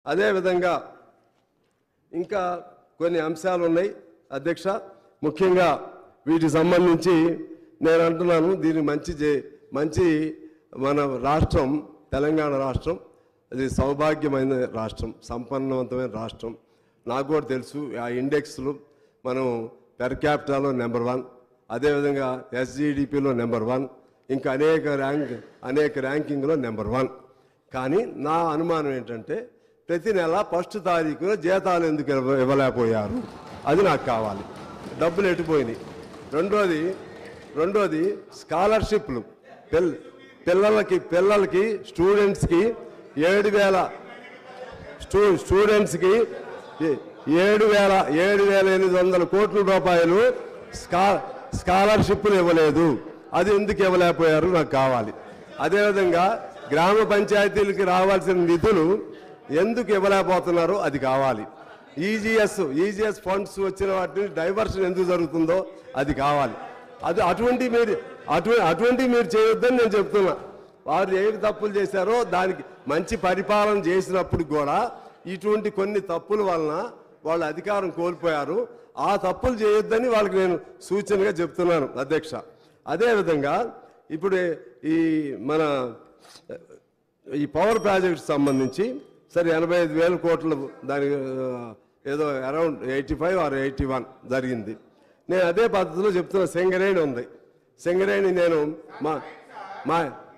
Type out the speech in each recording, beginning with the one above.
అదేవిధంగా ఇంకా కొన్ని అంశాలు ఉన్నాయి అధ్యక్ష ముఖ్యంగా వీటికి సంబంధించి నేను అంటున్నాను దీన్ని మంచి చే మంచి మన రాష్ట్రం తెలంగాణ రాష్ట్రం అది సౌభాగ్యమైన రాష్ట్రం సంపన్నవంతమైన రాష్ట్రం నాకు కూడా తెలుసు ఆ ఇండెక్స్లు మనం పెర్ క్యాపిటల్లో నెంబర్ వన్ అదేవిధంగా ఎస్జిడిపిలో నెంబర్ వన్ ఇంకా అనేక ర్యాంక్ అనేక ర్యాంకింగ్లో నెంబర్ వన్ కానీ నా అనుమానం ఏంటంటే ప్రతి నెల ఫస్ట్ తారీఖున జీతాలు ఎందుకు ఇవ్వ- ఇవ్వలేకపోయారు అది నాకు కావాలి డబ్బులు ఎటుపోయినాయి రెండోది రెండోది స్కాలర్షిప్లు పిల్ పిల్లలకి పిల్లలకి స్టూడెంట్స్కి ఏడు వేల స్టూ స్టూడెంట్స్కి ఏ- ఏడు వేల ఏడు వేల ఎనిమిది వందల కోట్ల రూపాయలు స్కా స్కాలర్షిప్లు ఇవ్వలేదు అది ఎందుకు ఇవ్వలేకపోయారు నాకు కావాలి అదేవిధంగా గ్రామ పంచాయతీలకి రావాల్సిన నిధులు ఎందుకు ఇవ్వలేకపోతున్నారో అది కావాలి ఈజీఎస్ ఈజీఎస్ ఫండ్స్ వచ్చిన వాటిని డైవర్షన్ ఎందుకు జరుగుతుందో అది కావాలి అది అటువంటి మీరు అటు అటువంటి మీరు చేయొద్దని నేను చెప్తున్నా వారు ఏమి తప్పులు చేశారో దానికి మంచి పరిపాలన చేసినప్పుడు కూడా ఇటువంటి కొన్ని తప్పుల వలన వాళ్ళు అధికారం కోల్పోయారు ఆ తప్పులు చేయొద్దని వాళ్ళకి నేను సూచనగా చెప్తున్నాను అధ్యక్ష అదేవిధంగా ఇప్పుడు ఈ మన ఈ పవర్ ప్రాజెక్ట్ సంబంధించి సరే ఎనభై ఐదు వేల కోట్లు దానికి ఆ, ఏదో around eighty five or eighty one జరిగింది నేను అదే పద్ధతిలో చెప్తున్నా సింగరేణి ఉంది సింగరేణి నేను మా మా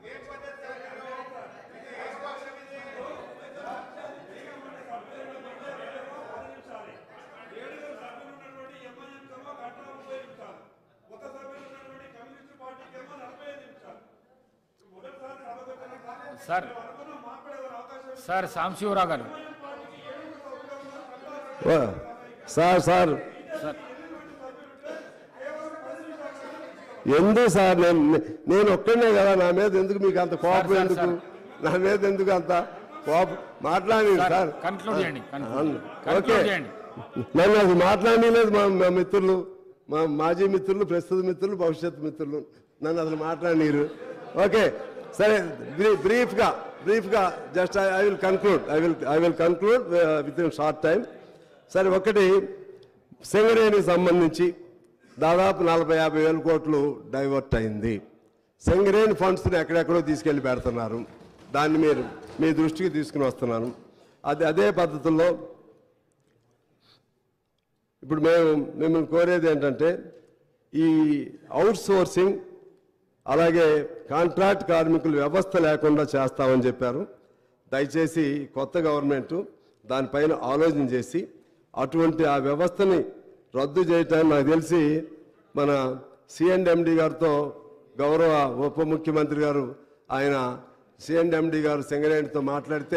సార్ సార్ సాంశివరావు గారు ఓ, సార్ సార్ సార్ ఎందుకు సార్ నేను నేను ఒక్కనే కదా నా మీద ఎందుకు మీకు అంత కోపం సార్, ఎందుకు సార్. నా మీద ఎందుకు అంత కోపం మాట్లాడి సార్ సార్ కన్క్లూడ్ చేయండి అవును. కన్క్లూడ్ ఓకే చేయండి నన్ను అది మాట్లాడలేదు మా మా మిత్రులు మా మాజీ మిత్రులు ప్రస్తుత మిత్రులు భవిష్యత్ మిత్రులు నన్ను అసలు మాట్లాడనీరు ఓకే సరే బ్రీ- బ్రీఫ్గా బ్రీఫ్గా just I will conclude I will I will conclude with in short time సరే ఒకటి సింగరేణికి సంబంధించి దాదాపు నలభై యాభై వేల కోట్లు డైవర్ట్ అయింది సింగరేణి ఫండ్స్ని ఎక్కడెక్కడో తీసుకెళ్లి పెడుతున్నారు దాన్ని మీరు మీ దృష్టికి తీసుకుని వస్తున్నాను అది అదే పద్ధతుల్లో ఇప్పుడు మేము మిమ్మల్ని కోరేది ఏంటంటే ఈ అవుట్ సోర్సింగ్ అలాగే కాంట్రాక్ట్ కార్మికుల వ్యవస్థ లేకుండా చేస్తామని చెప్పారు దయచేసి కొత్త గవర్నమెంట్ దానిపైన ఆలోచన చేసి అటువంటి ఆ వ్యవస్థని రద్దు చేయటానికి నాకు తెలిసి మన సిఎండ్ఎండి గారితో గౌరవ ఉప ముఖ్యమంత్రి గారు ఆయన సిఎండ్ఎండి గారు సింగరేణితో మాట్లాడితే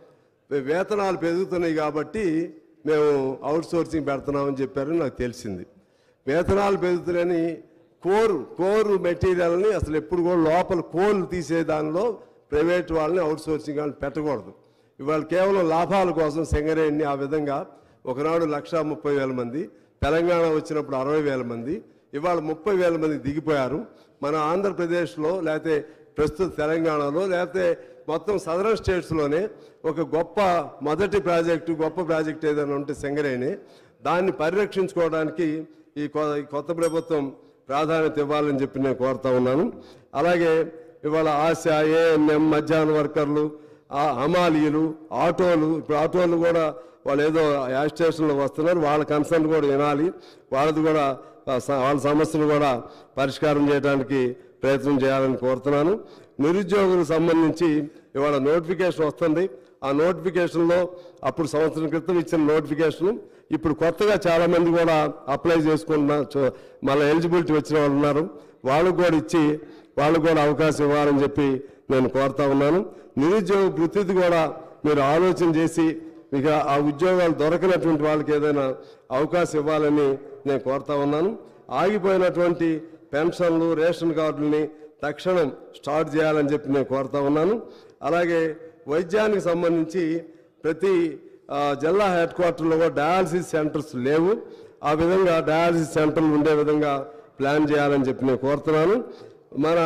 వేతనాలు పెరుగుతున్నాయి కాబట్టి మేము అవుట్ సోర్సింగ్ పెడుతున్నామని చెప్పారని నాకు తెలిసింది వేతనాలు పెరుగుతున్నాయని కోరు కోరు మెటీరియల్ని అసలు ఎప్పుడు కూడా లోపల కోల్ తీసే దానిలో ప్రైవేట్ వాళ్ళని అవుట్ సోర్సింగ్ వాళ్ళని పెట్టకూడదు ఇవాళ కేవలం లాభాల కోసం సింగరేణిని ఆ విధంగా ఒకనాడు లక్ష ముప్పై వేల మంది తెలంగాణ వచ్చినప్పుడు అరవై వేల మంది ఇవాళ ముప్పై వేల మంది దిగిపోయారు మన ఆంధ్రప్రదేశ్లో లేకపోతే ప్రస్తుత తెలంగాణలో లేకపోతే మొత్తం సదరన్ స్టేట్స్లోనే ఒక గొప్ప మొదటి ప్రాజెక్టు గొప్ప ప్రాజెక్ట్ ఏదైనా ఉంటే సింగరేణి దాన్ని పరిరక్షించుకోవడానికి ఈ కొ- ఈ కొత్త ప్రభుత్వం ప్రాధాన్యత ఇవ్వాలని చెప్పి నేను కోరుతా ఉన్నాను అలాగే ఇవాళ ఆశ ఏఎన్ఎం మధ్యాహ్న వర్కర్లు ఆ హమాలీలు ఆటోలు ఇప్పుడు ఆటోలు కూడా వాళ్ళు ఏదో యాజ్ స్టేషన్లో వస్తున్నారు వాళ్ళ కన్సర్న్ కూడా వినాలి వాళ్ళది కూడా ఆ స- వాళ్ళ సమస్యలు కూడా పరిష్కారం చేయడానికి ప్రయత్నం చేయాలని కోరుతున్నాను నిరుద్యోగులకు సంబంధించి ఇవాళ నోటిఫికేషన్ వస్తుంది ఆ నోటిఫికేషన్లో అప్పుడు సంవత్సరం క్రితం ఇచ్చిన నోటిఫికేషన్ ఇప్పుడు కొత్తగా చాలా మంది కూడా అప్లై చేసుకుంటున్నారు చో- మళ్ళీ ఎలిజిబిలిటీ వచ్చిన వాళ్ళు ఉన్నారు వాళ్ళకు కూడా ఇచ్చి వాళ్ళకు కూడా అవకాశం ఇవ్వాలని చెప్పి నేను కోరుతా ఉన్నాను నిరుద్యోగ వృత్తిది కూడా మీరు ఆలోచన చేసి ఇక ఆ ఉద్యోగాలు దొరకనటువంటి వాళ్ళకి ఏదైనా అవకాశం ఇవ్వాలని నేను కోరుతా ఉన్నాను ఆగిపోయినటువంటి పెన్షన్లు రేషన్ కార్డుల్ని తక్షణం స్టార్ట్ చేయాలని చెప్పి నేను కోరుతా ఉన్నాను అలాగే వైద్యానికి సంబంధించి ప్రతి ఆ, జిల్లా హెడ్ క్వార్టర్లో కూడా డయాలసిస్ సెంటర్స్ లేవు ఆ విధంగా డయాలసిస్ సెంటర్లు ఉండే విధంగా ప్లాన్ చేయాలని చెప్పి నేను కోరుతున్నాను మన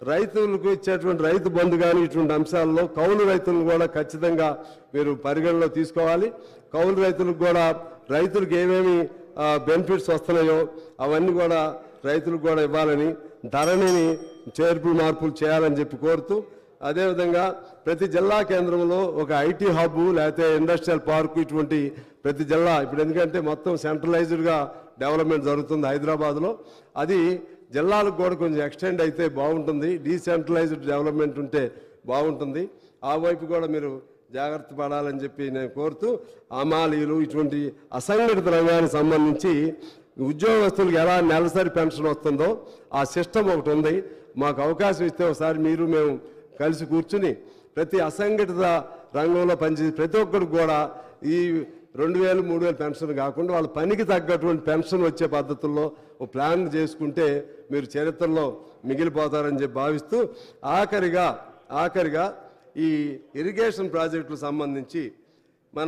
రైతులకు ఇచ్చేటువంటి రైతు బంధు కానీ ఇటువంటి అంశాల్లో కౌలు రైతులను కూడా ఖచ్చితంగా మీరు పరిగణలో తీసుకోవాలి కౌలు రైతులకు కూడా రైతులకు ఏమేమి బెనిఫిట్స్ వస్తున్నాయో అవన్నీ కూడా రైతులకు కూడా ఇవ్వాలని ధరణిని చేర్పులు మార్పులు చేయాలని చెప్పి కోరుతూ అదేవిధంగా ప్రతి జిల్లా కేంద్రంలో ఒక ఐటీ హబ్ లేకపోతే ఇండస్ట్రియల్ పార్క్ ఇటువంటి ప్రతి జిల్లా ఇప్పుడు ఎందుకంటే మొత్తం సెంట్రలైజ్డ్గా డెవలప్మెంట్ జరుగుతుంది హైదరాబాద్లో అది జిల్లాలకు కూడా కొంచెం ఎక్స్టెండ్ అయితే బాగుంటుంది డీసెంట్రలైజ్డ్ డెవలప్మెంట్ ఉంటే బాగుంటుంది ఆ వైపు కూడా మీరు జాగ్రత్త పడాలని చెప్పి నేను కోరుతూ అమాలీలు ఇటువంటి అసంఘటిత రంగానికి సంబంధించి ఉద్యోగస్తులకు ఎలా నెలసరి పెన్షన్ వస్తుందో ఆ సిస్టమ్ ఒకటి ఉంది మాకు అవకాశం ఇస్తే ఒకసారి మీరు మేము కలిసి కూర్చుని ప్రతి అసంఘటిత రంగంలో పనిచేసే ప్రతి ఒక్కరికి కూడా ఈ రెండు వేలు మూడు వేలు పెన్షన్ కాకుండా వాళ్ళ పనికి తగ్గటువంటి పెన్షన్ వచ్చే పద్ధతుల్లో ఓ ప్లాన్ చేసుకుంటే మీరు చరిత్రలో మిగిలిపోతారని చెప్పి భావిస్తూ ఆఖరిగా ఆఖరిగా ఈ ఇరిగేషన్ ప్రాజెక్టులకు సంబంధించి మన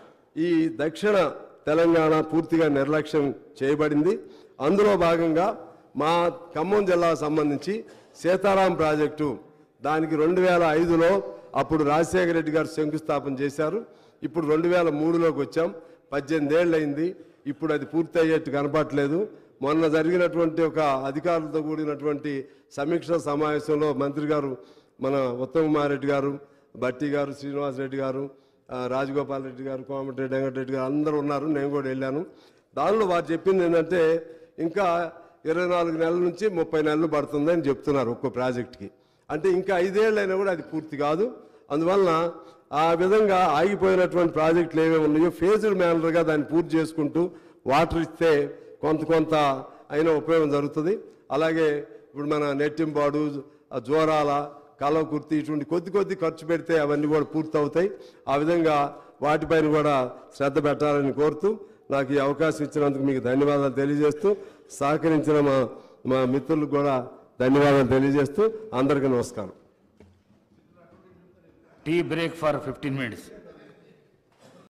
ఈ దక్షిణ తెలంగాణ పూర్తిగా నిర్లక్ష్యం చేయబడింది అందులో భాగంగా మా ఖమ్మం జిల్లాకు సంబంధించి సీతారాం ప్రాజెక్టు దానికి రెండు వేల ఐదులో అప్పుడు రాజశేఖర రెడ్డి గారు శంకుస్థాపన చేశారు ఇప్పుడు రెండు వేల మూడులోకి వచ్చాం పద్దెనిమిది ఏళ్ళు అయింది ఇప్పుడు అది పూర్తి అయ్యేట్టు కనపట్లేదు మొన్న జరిగినటువంటి ఒక అధికారులతో కూడినటువంటి సమీక్ష సమావేశంలో మంత్రి గారు మన ఉత్తమ్ కుమార్ రెడ్డి గారు బట్టి గారు శ్రీనివాస్ రెడ్డి గారు ఆ, రాజగోపాల్ రెడ్డి గారు కోమటిరెడ్డి వెంకటరెడ్డి గారు అందరూ ఉన్నారు నేను కూడా వెళ్ళాను దానిలో వారు చెప్పింది ఏంటంటే ఇంకా ఇరవై నాలుగు నెలల నుంచి ముప్పై నెలలు పడుతుందని చెప్తున్నారు ఒక్కో ప్రాజెక్ట్కి అంటే ఇంకా ఐదేళ్ళు అయినా కూడా అది పూర్తి కాదు అందువలన ఆ విధంగా ఆగిపోయినటువంటి ప్రాజెక్టులు ఏమేమి ఉన్నాయో ఫేజ్డ్ మేనర్గా దాన్ని పూర్తి చేసుకుంటూ వాటర్ ఇస్తే కొంత కొంత అయినా ఉపయోగం జరుగుతుంది అలాగే ఇప్పుడు మన నెట్టింపాడు ఆ జోరాల కలవకుర్తి ఇటువంటి కొద్ది కొద్ది ఖర్చు పెడితే అవన్నీ కూడా పూర్తి అవుతాయి ఆ విధంగా వాటిపైన కూడా శ్రద్ధ పెట్టాలని కోరుతూ నాకు ఈ అవకాశం ఇచ్చినందుకు మీకు ధన్యవాదాలు తెలియజేస్తూ సహకరించిన మా మా మిత్రులకు కూడా ధన్యవాదాలు తెలియజేస్తూ అందరికీ నమస్కారం tea break for fifteen minutes